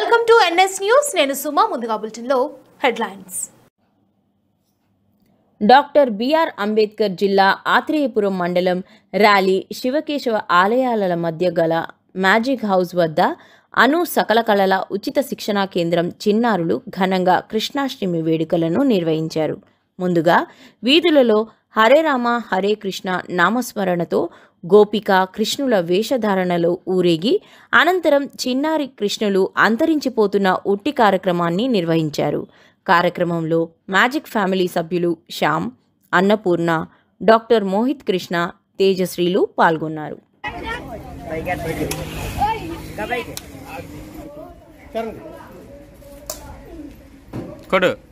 welcome to NS news నేను సుమా ముందుగా బులెటిన్లో హెడ్లైన్స్ డాక్టర్ బిఆర్ అంబేద్కర్ జిల్లా ఆత్రేయపురం మండలం ర్యాలీ శివకేశవ ఆలయాల మధ్య గల మ్యాజిక్ హౌస్ వద్ద అను సకల కళల ఉచిత శిక్షణా కేంద్రం చిన్నారులు ఘనంగా కృష్ణాష్టమి వేడుకలను నిర్వహించారు ముందుగా వీధులలో హరే రామ హరే కృష్ణ నామస్మరణతో గోపిక కృష్ణుల వేషధారణలో ఊరేగి అనంతరం చిన్నారి కృష్ణులు అంతరించిపోతున్న ఉట్టి కార్యక్రమాన్ని నిర్వహించారు కార్యక్రమంలో మ్యాజిక్ ఫ్యామిలీ సభ్యులు శ్యామ్ అన్నపూర్ణ డాక్టర్ మోహిత్ కృష్ణ తేజశ్రీలు పాల్గొన్నారు కొడు